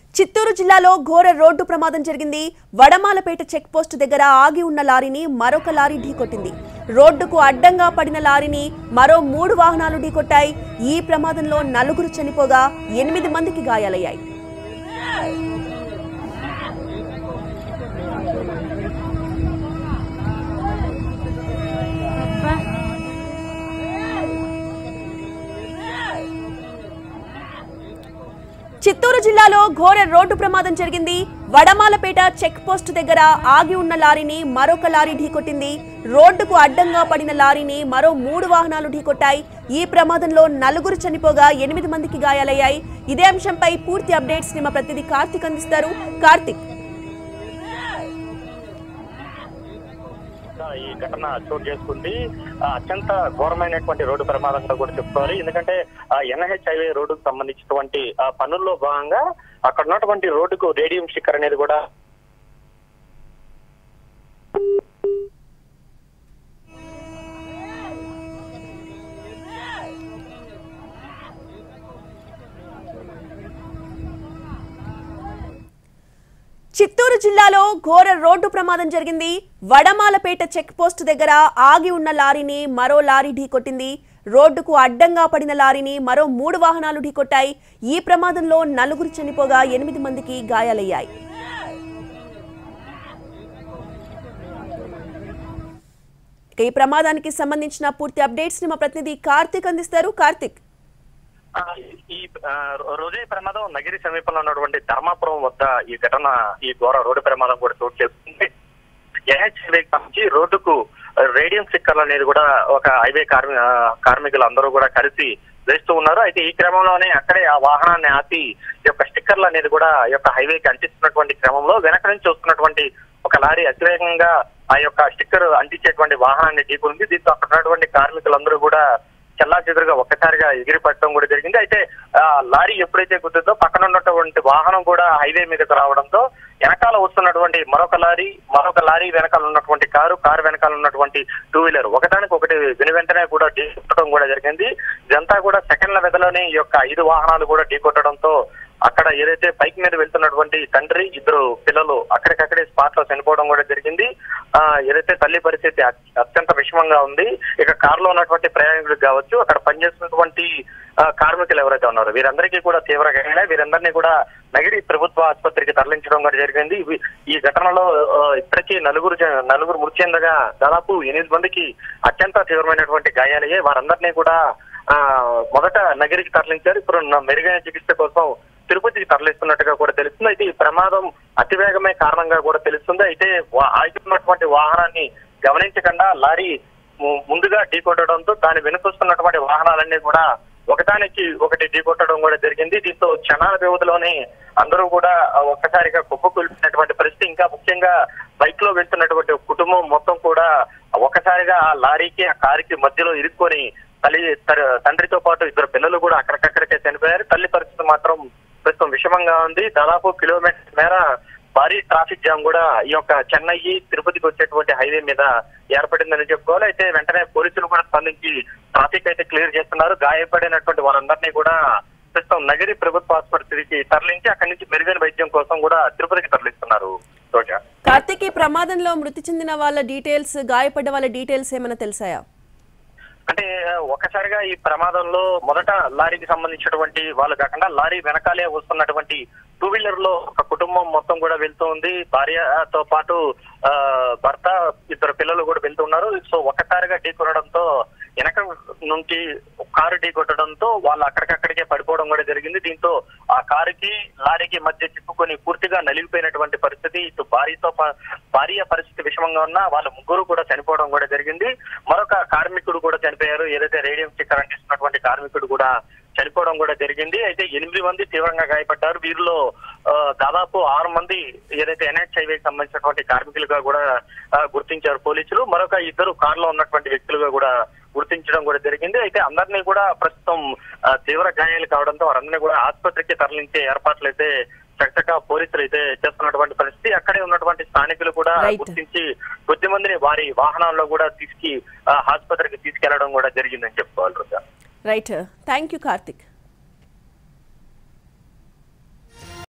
చిత్తూరు జిల్లాలో ఘోర రోడ్డు ప్రమాదం జరిగింది వడమాలపేట చెక్ పోస్ట్ దగ్గర ఆగి ఉన్న లారీని మరొక లారీ ఢీకొట్టింది రోడ్డుకు అడ్డంగా పడిన లారీని మరో మూడు వాహనాలు ఢీకొట్టాయి ఈ ప్రమాదంలో నలుగురు చనిపోగా ఎనిమిది మందికి గాయాలయ్యాయి చిత్తూరు జిల్లాలో ఘోర రోడ్డు ప్రమాదం జరిగింది వడమాలపేట చెక్ పోస్ట్ దగ్గర ఆగి ఉన్న లారీని మరొక లారీ ఢీకొట్టింది రోడ్డుకు అడ్డంగా పడిన లారీని మరో మూడు వాహనాలు ఢీకొట్టాయి ఈ ప్రమాదంలో నలుగురు చనిపోగా ఎనిమిది మందికి గాయాలయ్యాయి ఇదే అంశంపై పూర్తి అప్డేట్స్ ని మా ప్రతినిధి కార్తిక్ అందిస్తారు కార్తిక్ ఈ ఘటన చోటు చేసుకుంది ఆ, అత్యంత ఘోరమైనటువంటి రోడ్డు ప్రమాదంగా కూడా చెప్పుకోవాలి ఎందుకంటే ఎన్హెచ్ హైవే రోడ్డుకు సంబంధించినటువంటి ఆ, పనుల్లో భాగంగా అక్కడ ఉన్నటువంటి రోడ్డుకు రేడియం స్టిక్కర్ అనేది కూడా చిత్తూరు జిల్లాలో ఘోర రోడ్డు ప్రమాదం జరిగింది వడమాలపేట చెక్ పోస్ట్ దగ్గర ఆగి ఉన్న లారీని మరో లారీ ఢీకొట్టింది రోడ్డుకు అడ్డంగా పడిన లారీని మరో మూడు వాహనాలు ఢీకొట్టాయి ఈ ప్రమాదంలో నలుగురు చనిపోగా ఎనిమిది మందికి గాయాలయ్యాయి ఇక ఈ ప్రమాదానికి సంబంధించిన పూర్తి అప్డేట్స్ ని మా ప్రతినిధి కార్తిక్ అందిస్తారు కార్తిక్ ఆ, ఈ ఆ, రోజే ప్రమాదం నగిరి సమీపంలో ఉన్నటువంటి ధర్మాపురం వద్ద ఈ ఘటన ఈ ఘోర రోడ్డు ప్రమాదం కూడా చోటు చేసుకుంది ఎన్హెచ్ హైవే నుంచి రోడ్డుకు రేడియం స్టిక్కర్లు అనేది కూడా ఒక హైవే కార్మి ఆ, కార్మికులు అందరూ కూడా కలిసి వేస్తూ ఉన్నారు అయితే ఈ క్రమంలోనే అక్కడే ఆ వాహనాన్ని ఆపి ఈ యొక్క స్టిక్కర్లు అనేది కూడా ఈ యొక్క హైవేకి అంటిస్తున్నటువంటి క్రమంలో వెనక నుంచి వస్తున్నటువంటి ఒక లారీ అతివేగంగా ఆ యొక్క స్టిక్కర్ అంటించేటువంటి వాహనాన్ని ఢీకొంది దీంతో అక్కడ ఉన్నటువంటి కార్మికులందరూ కూడా చల్లా చెదురుగా ఒక్కసారిగా ఎగిరి పడటం కూడా జరిగింది అయితే ఆ లారీ ఎప్పుడైతే గుద్దుతో పక్కన ఉన్నటువంటి వాహనం కూడా హైవే మీదకు రావడంతో వెనకాల వస్తున్నటువంటి మరొక లారీ మరొక లారీ వెనకాల ఉన్నటువంటి కారు కారు వెనకాల ఉన్నటువంటి టూ వీలర్ ఒకదానికి ఒకటి వెను వెంటనే కూడా ఢీకొట్టడం కూడా జరిగింది ఇదంతా కూడా సెకండ్ల వ్యధలోనే ఈ యొక్క ఐదు వాహనాలు కూడా ఢీకొట్టడంతో అక్కడ ఏదైతే బైక్ మీద వెళ్తున్నటువంటి తండ్రి ఇద్దరు పిల్లలు అక్కడికక్కడే స్పాట్ లో చనిపోవడం కూడా జరిగింది ఆ ఏదైతే తల్లి పరిస్థితి అత్- అత్యంత విషమంగా ఉంది ఇక కారులో ఉన్నటువంటి ప్రయాణికులకు కావచ్చు అక్కడ పనిచేస్తున్నటువంటి ఆ, కార్మికులు ఎవరైతే ఉన్నారో వీరందరికీ కూడా తీవ్ర గాయాలే వీరందరినీ కూడా నగిరి ప్రభుత్వ ఆసుపత్రికి తరలించడం కూడా జరిగింది ఇవి- ఈ ఘటనలో ఆ, ఇప్పటికీ నలుగురు జ- నలుగురు మృతి చెందగా దాదాపు ఎనిమిది మందికి అత్యంత తీవ్రమైనటువంటి గాయాలయ్యాయి వారందరినీ కూడా ఆ మొదట నగిరికి తరలించారు ఇప్పుడు న- మెరుగైన చికిత్స కోసం తిరుపతికి తరలిస్తున్నట్టుగా కూడా తెలుస్తుంది అయితే ఈ ప్రమాదం అతివేగమే కారణంగా కూడా తెలుస్తుంది అయితే వా- ఆగుతున్నటువంటి వాహనాన్ని గమనించకుండా లారీ ము- ముందుగా ఢీకొట్టడంతో దాని వెనుకొస్తున్నటువంటి వాహనాలన్నీ కూడా ఒకదానికి ఒకటి ఢీకొట్టడం కూడా జరిగింది దీంతో క్షణాల వ్యవధిలోనే అందరూ కూడా ఆ, ఒక్కసారిగా కుప్పకూలిపోయినటువంటి పరిస్థితి ఇంకా ముఖ్యంగా బైక్ లో వెళ్తున్నటువంటి కుటుంబం మొత్తం కూడా ఒక్కసారిగా ఆ లారీకి ఆ కారుకి మధ్యలో ఇరుక్కొని తల్లి తర- తండ్రితో పాటు ఇద్దరు పిల్లలు కూడా అక్కడికక్కడికే చనిపోయారు తల్లి పరిస్థితి మాత్రం ప్రస్తుతం విషమంగా ఉంది దాదాపు కిలోమీటర్ మేర భారీ ట్రాఫిక్ జామ్ కూడా ఈ యొక్క చెన్నై తిరుపతికి వచ్చేటువంటి హైవే మీద ఏర్పడిందని చెప్పుకోవాలి అయితే వెంటనే పోలీసులు కూడా స్పందించి ట్రాఫిక్ అయితే క్లియర్ చేస్తున్నారు గాయపడినటువంటి వారందరినీ కూడా ప్రస్తుతం నగరి ప్రభుత్వ ఆసుపత్రికి తరలించి అక్కడి నుంచి మెరుగైన వైద్యం కోసం కూడా తిరుపతికి తరలిస్తున్నారు రోజా కార్తిక్ ఈ ప్రమాదంలో మృతి చెందిన వాళ్ళ డీటెయిల్స్ గాయపడ్డ వాళ్ళ డీటెయిల్స్ ఏమైనా తెలిసాయా అంటే ఒక్కసారిగా ఈ ప్రమాదంలో మొదట లారీకి సంబంధించినటువంటి వాళ్ళు కాకుండా లారీ వెనకాలే వస్తున్నటువంటి టూ వీలర్ లో ఒక కుటుంబం మొత్తం కూడా వెళ్తూ ఉంది భార్యతో పాటు ఆ, భర్త ఇద్దరు పిల్లలు కూడా వెళ్తూ ఉన్నారు సో ఒక్కసారిగా ఢీ కొనడంతో వెనక నుంచి కారు ఢీ కొట్టడంతో వాళ్ళు అక్కడికక్కడికే పడిపోవడం కూడా జరిగింది దీంతో ఆ కారుకి లారీకి మధ్య చిక్కుకొని పూర్తిగా నలిగిపోయినటువంటి పరిస్థితి ఇటు భార్యతో పా- భార్య పరిస్థితి విషమంగా ఉన్నా వాళ్ళ ముగ్గురు కూడా చనిపోవడం కూడా జరిగింది మరొక కార్మికుడు కూడా చనిపోయారు ఏదైతే రేడియం స్టిక్కర్ అంటిస్తున్నటువంటి కార్మికుడు కూడా చనిపోవడం కూడా జరిగింది అయితే ఎనిమిది మంది తీవ్రంగా గాయపడ్డారు వీరిలో ఆ, దాదాపు ఆరు మంది ఏదైతే ఎన్హెచ్ హైవేకి సంబంధించినటువంటి కార్మికులుగా కూడా ఆ, గుర్తించారు పోలీసులు మరొక ఇద్దరు కారులో ఉన్నటువంటి వ్యక్తులుగా కూడా గుర్తించడం కూడా జరిగింది అయితే అందరినీ కూడా ప్రస్తుతం ఆ, తీవ్ర గాయాలు కావడంతో వారందరినీ కూడా ఆసుపత్రికి తరలించే ఏర్పాట్లు అయితే చక్కగా పోలీసులు అయితే చేస్తున్నటువంటి పరిస్థితి అక్కడే ఉన్నటువంటి స్థానికులు కూడా Right. గుర్తించి కొద్ది మందిని వారి వాహనాల్లో కూడా తీసుకు ఆసుపత్రికి తీసుకెళ్లడం కూడా జరిగిందని చెప్పుకోవాలి Roja right thank you Karthik